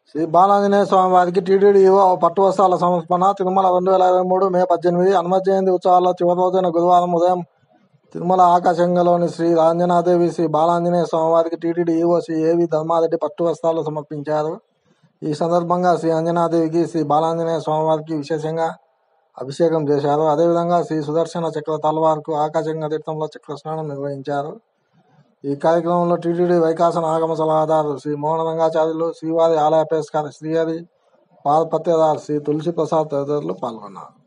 శ్రీ బాలాంజనేయ స్వామి వారికి TTD EO పట్టు వస్త్రాల సమర్పణ తిరుమల రెండు వేల ఇరవై మూడు మే పద్దెనిమిది హనుమత్ జయంతి ఉత్సవాల్లో చివరి రోజైన గురువారం ఉదయం తిరుమల ఆకాశంగలోని శ్రీ ఆంజనాదేవి శ్రీ బాలాంజనేయ స్వామి వారికి టీటీడీ ఈవో శ్రీ ఏవి ధర్మారెడ్డి పట్టు వస్త్రాలు సమర్పించారు ఈ సందర్భంగా శ్రీ అంజనాదేవికి శ్రీ బాలాంజనేయ స్వామి వారికి విశేషంగా అభిషేకం చేశారు అదేవిధంగా శ్రీ సుదర్శన చక్ర తలవార్కు ఆకాశంగ తీర్థంలో చక్ర స్నానం నిర్వహించారు ఈ కార్యక్రమంలో టీటీడీ వైకాసన ఆగమ సలహాదారు శ్రీ మోహన రంగాచార్యులు శ్రీవారి ఆలయ పేస్కారి శ్రీహరి పాదపత్యదారు శ్రీ తులసి ప్రసాద్ తదితరులు పాల్గొన్నారు